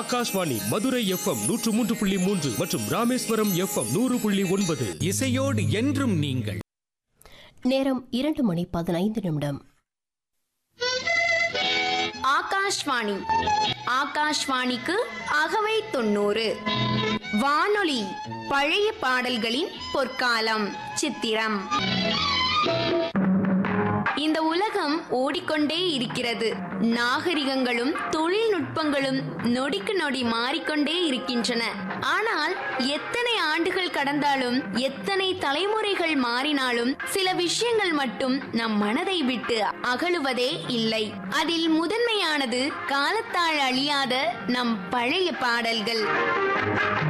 Akashvani Madurai FM நூற்று மூன்று புள்ளி மூன்று மற்றும் ராமேஸ்வரம் எஃப்எம் நூறு புள்ளி ஒன்பது இசையோடு என்றும் நீங்கள் நேரம் இரண்டு மணி பதினைந்து நிமிடம் ஆகாஷ்வாணி ஆகாஷ்வாணிக்கு அகவை தொண்ணூறு வானொலி பழைய பாடல்களின் பொற்காலம் சித்திரம் இந்த உலகம் ஓடிக்கொண்டே இருக்கிறது நாகரிகங்களும் தொழில்நுட்பங்களும் நொடிக்கு நொடி மாறிக்கொண்டே இருக்கின்றன ஆனால் எத்தனை ஆண்டுகள் கடந்தாலும் எத்தனை தலைமுறைகள் மாறினாலும் சில விஷயங்கள் மட்டும் நம் மனதை விட்டு அகலுவதே இல்லை அதில் முதன்மையானது காலத்தால் அழியாத நம் பழைய பாடல்கள்